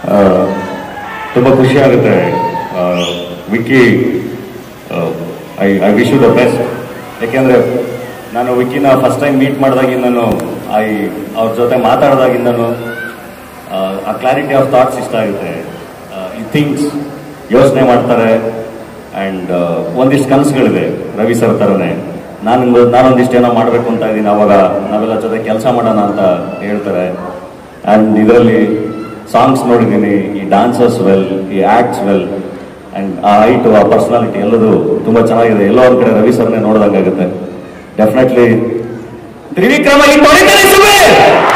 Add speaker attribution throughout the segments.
Speaker 1: ಆ, ತುಂಬ ಖುಷಿ ಆಗುತ್ತೆ ಆ, Vicky I I wish you the best ಯಾಕೆಂದರೆ ನಾನು ವಿಕ್ಕಿನ ಫಸ್ಟ್ ಟೈಮ್ ಮೀಟ್ ಮಾಡಿದಾಗಿಂದನು ಐ ಅವ್ರ ಜೊತೆ ಮಾತಾಡಿದಾಗಿಂದನು ಆ, ಆ ಕ್ಲಾರಿಟಿ ಆಫ್ ಥಾಟ್ಸ್ ಇಷ್ಟ ಆಗುತ್ತೆ ಈ ಥಿಂಗ್ಸ್ ಯೋಚನೆ ಮಾಡ್ತಾರೆ ಆ್ಯಂಡ್ ಒಂದಿಷ್ಟು ಕನಸುಗಳಿದೆ ರವಿ ಸರ್ ಥರನೇ ನಾನು ನಾನೊಂದಿಷ್ಟು ಏನೋ ಮಾಡಬೇಕು ಅಂತ ಇದ್ದೀನಿ ಅವಾಗ ನಾವೆಲ್ಲ ಜೊತೆ ಕೆಲಸ ಮಾಡೋಣ ಅಂತ ಹೇಳ್ತಾರೆ ಆ್ಯಂಡ್ ಇದರಲ್ಲಿ ಸಾಂಗ್ಸ್ ನೋಡಿದ್ದೀನಿ ಈ ಡಾನ್ಸರ್ಸ್ ವೆಲ್ ಈ ಆಕ್ಟ್ಸ್ ವೆಲ್ ಆ್ಯಂಡ್ ಆ ಹೈಟು ಆ ಪರ್ಸನಾಲಿಟಿ ಎಲ್ಲದೂ ತುಂಬ ಚೆನ್ನಾಗಿದೆ ಎಲ್ಲೋ ಒಂದು ಕಡೆ ರವಿ ಸರ್ನೇ ನೋಡ್ದಂಗಾಗುತ್ತೆ ಡೆಫಿನೆಟ್ಲಿ ತ್ರಿವಿಕ್ರಮ ಈ ತೊಳಿತಾರೆ ಸುಮ್ಮನೆ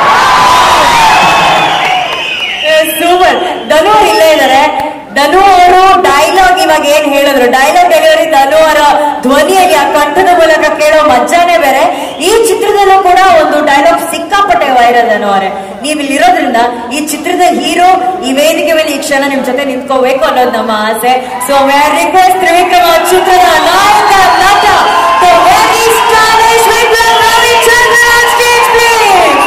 Speaker 2: ಸೂಪರ್ ಧನು ಅವ್ರು ಇಲ್ಲೇ ಇದಾರೆ ಧನು ಅವರು ಡೈಲಾಗ್ ಇವಾಗ ಏನ್ ಹೇಳಿದ್ರು ಡೈಲಾಗ್ ಡೆಲಿವರಿ ಧನು ಅವರ ಧ್ವನಿಯಾಗಿ ಆ ಕಂಠದ ಮೂಲಕ ಕೇಳೋ ಮಜ್ಜಾನೇ ಬೇರೆ ಈ ಚಿತ್ರದಲ್ಲೂ ಕೂಡ ಒಂದು ಡೈಲಾಗ್ ಸಿಕ್ಕಾಪಟ್ಟೆ ವೈರಲ್ ಧನು ಅವರೇ ನೀವು ಇಲ್ಲಿರೋದ್ರಿಂದ ಈ ಚಿತ್ರದ ಹೀರೋ ಈ ವೇದಿಕೆ ಮೇಲೆ ಈ ಕ್ಷಣ ನಿಮ್ ಜೊತೆ ನಿಂತ್ಕೋಬೇಕು ಅನ್ನೋದು ನಮ್ಮ ಆಸೆ so we are request Trivikrama ಚಿತ್ರದ ನಾಯಕ ನಟ the very stylish Vikram Ravichandran on stage, please.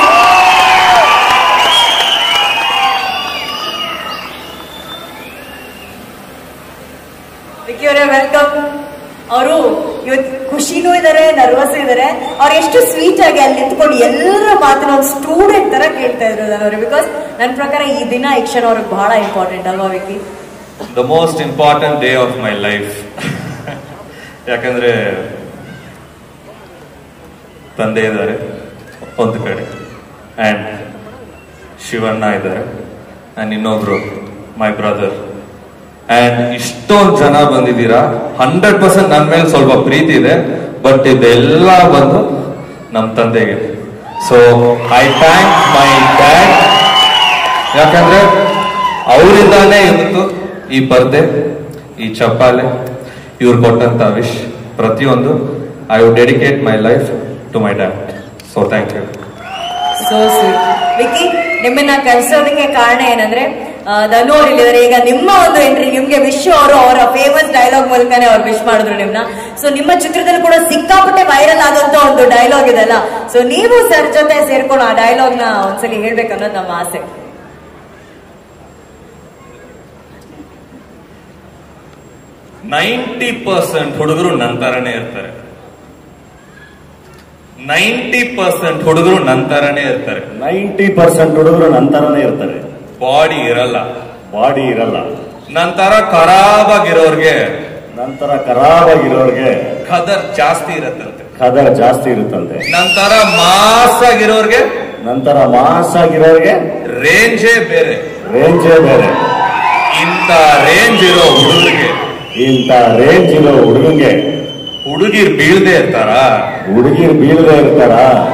Speaker 2: Vicky ಅವರೇ ವೆಲ್ಕಮ್ ಅವರು ಇವತ್ತು ಖುಷಿನೂ ಇದಾರೆ ನರ್ವಸ್ ಇದಾರೆ ಅವ್ರು ಎಷ್ಟು ಸ್ವೀಟ್ ಆಗಿ ಅಲ್ಲಿ ನಿಂತ್ಕೊಂಡು ಎಲ್ಲರ ಮಾತನ್ನ ಒಂದು ಸ್ಟೂಡೆಂಟ್ ತರ ಕೇಳ್ತಾ ಇದ್ರು ಅವರು ಬಿಕಾಸ್ ನನ್ನ ಪ್ರಕಾರ ಈ ದಿನ ಈ ಕ್ಷಣ ಅವ್ರಿಗೆ ಬಹಳ ಇಂಪಾರ್ಟೆಂಟ್ ಅಲ್ವಾ Vicky
Speaker 3: the most important day of my life ಯಾಕಂದ್ರೆ ತಂದೆ ಇದ್ದಾರೆ ಒಂದು ಕಡೆ ಆ್ಯಂಡ್ ಶಿವಣ್ಣ ಇದ್ದಾರೆ ಆ್ಯಂಡ್ ಇನ್ನೊಬ್ರು ಮೈ ಬ್ರದರ್ ಆ್ಯಂಡ್ ಇಷ್ಟೊಂದು ಜನ ಬಂದಿದ್ದೀರಾ ಹಂಡ್ರೆಡ್ ಪರ್ಸೆಂಟ್ ನನ್ನ ಮೇಲೆ ಸ್ವಲ್ಪ ಪ್ರೀತಿ ಇದೆ ಬಟ್ ಇದೆಲ್ಲ ಬಂದು ನಮ್ಮ ತಂದೆಗೆ so I thank my dad ಯಾಕಂದ್ರೆ ಅವರಿಂದಾನೇ ಇವತ್ತು ಈ ಪರ್ದೆ ಈ ಚಪ್ಪಾಲೆ ಇವ್ರು ಕೊಟ್ಟಂತ ವಿಶ್ ಪ್ರತಿಯೊಂದು I would dedicate my life to my dad so thank you
Speaker 2: so sweet Vicky ನಿಮ್ಮನ್ನ ಕರೆಸೋದಕ್ಕೆ ಕಾರಣ ಏನಂದ್ರೆ ಆ, ಧನು ಅವ್ರು ಇಲ್ಲಿದ್ದಾರೆ ಈಗ ನಿಮ್ಮ ಒಂದು ಎಂಟ್ರಿ ನಿಮ್ಗೆ ವಿಶ್ ಅವರು ಅವರ ಫೇಮಸ್ ಡೈಲಾಗ್ ಮೂಲಕನೇ ಅವ್ರು ವಿಶ್ ಮಾಡಿದ್ರು ನಿಮ್ನ ಸೊ ನಿಮ್ಮ ಚಿತ್ರದಲ್ಲಿ ಕೂಡ ಸಿಕ್ಕಾಪಟ್ಟೆ ವೈರಲ್ ಆದಂತ ಒಂದು ಡೈಲಾಗ್ ಇದೆಲ್ಲ ಸೊ ನೀವು ಸರ್ ಜೊತೆ ಸೇರ್ಕೊಂಡು ಆ ಡೈಲಾಗ್ ನ ಒಂದ್ಸಲಿ ಹೇಳ್ಬೇಕು ಅನ್ನೋದು ನಮ್ಮ ಆಸೆ
Speaker 3: ನೈಂಟಿ ಪರ್ಸೆಂಟ್ ಹುಡುಗರು ನನ್ನ ತರನೇ ಇರ್ತಾರೆ ನೈಂಟಿ ಪರ್ಸೆಂಟ್ ಹುಡುಗರು ನನ್ನ ತರನೇ ಇರ್ತಾರೆ
Speaker 1: ನೈಂಟಿ ಪರ್ಸೆಂಟ್ ಹುಡುಗರು ನಂತರನೇ ಇರ್ತಾರೆ
Speaker 3: ಬಾಡಿ ಇರಲ್ಲ
Speaker 1: ಬಾಡಿ ಇರಲ್ಲ
Speaker 3: ನನ್ನ ತರ ಖರಾಬಾಗಿರೋರ್ಗೆ
Speaker 1: ನಂತರ ಖರಾಬಾಗಿರೋರ್ಗೆ
Speaker 3: ಖದರ್ ಜಾಸ್ತಿ ಇರತ್ತಂತೆ
Speaker 1: ಖದರ್ ಜಾಸ್ತಿ ಇರುತ್ತಂತೆ
Speaker 3: ನನ್ನ ತರ ಮಾಸ್ ಆಗಿರೋರ್ಗೆ
Speaker 1: ನಂತರ ಮಾಸ್ ಆಗಿರೋರ್ಗೆ
Speaker 3: ರೇಂಜೇ ಬೇರೆ
Speaker 1: ರೇಂಜೇ ಬೇರೆ
Speaker 3: ಇಂಥ ರೇಂಜ್ ಇರೋ ಹುಡುಗರಿಗೆ
Speaker 1: ಇಂಥ ರೇಂಜ್ ಇರೋ ಹುಡುಗಂಗೆ
Speaker 3: ಹುಡುಗಿರ್ ಬೀಳ್ದೆ ಇರ್ತಾರ
Speaker 1: ಹುಡುಗಿರ್ ಬೀಳದೆ ಇರ್ತಾರ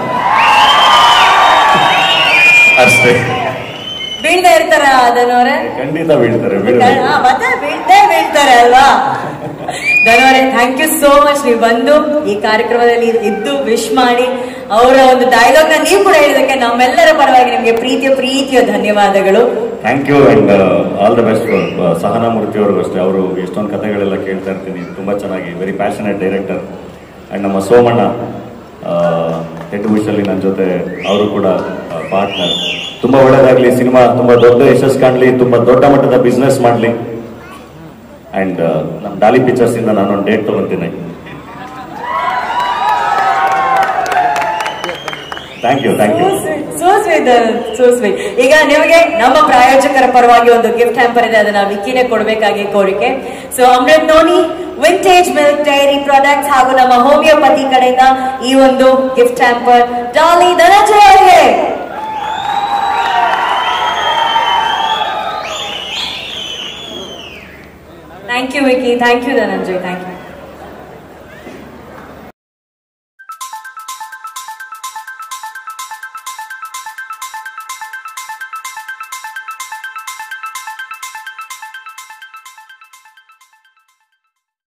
Speaker 3: ಅಷ್ಟೇ
Speaker 2: ಬೀಳ್ತಾ ಇರ್ತಾರ ಧನವರೇ
Speaker 1: ಖಂಡಿತ ಬೀಳ್ತಾರೆ ಬೀಳ್ತಾರೆ
Speaker 2: ಹಾ, ಮತ್ತೆ ಬೀಳ್ತೇ ಬೀಳ್ತಾರೆ ಅಲ್ವಾ ಧನವರೇ ಥ್ಯಾಂಕ್ ಯು ಸೋ ಮಚ್ ನೀವು ಬಂದು ಈ ಕಾರ್ಯಕ್ರಮದಲ್ಲಿ ಇದ್ದು ವಿಶ್ ಮಾಡಿ ಅವರ ಒಂದು ಡೈಲಾಗ್ ನ ನೀವು ಕೂಡ ಹೇಳಿದಕ್ಕೆ ನಮ್ಮೆಲ್ಲರ ಪರವಾಗಿ ನಿಮ್ಗೆ ಪ್ರೀತಿಯ ಪ್ರೀತಿಯ ಧನ್ಯವಾದಗಳು
Speaker 1: thank you and all the best Sahana Murthy ಅವ್ರಿಗೂ ಅಷ್ಟೇ ಅವರು ಎಷ್ಟೊಂದು ಕಥೆಗಳೆಲ್ಲ ಕೇಳ್ತಾ ಇರ್ತೀನಿ ತುಂಬಾ ಚೆನ್ನಾಗಿ ವೆರಿ ಪ್ಯಾಷನೇಟ್ ಡೈರೆಕ್ಟರ್ ಅಂಡ್ ನಮ್ಮ ಸೋಮಣ್ಣ ಹೆಡ್ ವಿಷಲ್ಲಿ ನನ್ನ ಜೊತೆ ಅವರು ಕೂಡ ಪಾರ್ಟ್ನರ್ ತುಂಬಾ ಒಳ್ಳೇದಾಗ್ಲಿ ಸಿನಿಮಾ ತುಂಬಾ ದೊಡ್ಡ ಯಶಸ್ಸು ಕಾಣಲಿ ತುಂಬಾ ದೊಡ್ಡ ಮಟ್ಟದ ಬಿಸ್ನೆಸ್ ಮಾಡಲಿ ಅಂಡ್ ನಮ್ಮ ಡಾಲಿ ಪಿಕ್ಚರ್ಸ್ ಇಂದ ನಾನೊಂದು ಡೇಟ್ ತಗೊಂತೀನಿ thank you thank you
Speaker 2: so sweet so sweet ಈಗ ನಿಮಗೆ ನಮ್ಮ ಪ್ರಾಯೋಜಕರ ಪರವಾಗಿ ಒಂದು ಗಿಫ್ಟ್ ಹ್ಯಾಂಪರ್ ಇದೆ ಅದನ್ನ ವಿಕ್ಕಿನೇ ಕೊಡಬೇಕಾಗಿ ಕೋರಿಕೆ so Amrut noni vintage milk dairy products ಹಾಗೂ ನಮ್ಮ ಹೋಮಿಯೋಪತಿ ಕಡೆಯಿಂದ ಈ ಒಂದು ಗಿಫ್ಟ್ ಹ್ಯಾಂಪರ್ ಡಾಲಿ ಧನಂಜಯ ಅವರಿಗೆ thank you Vicky thank you Dhananjay thank you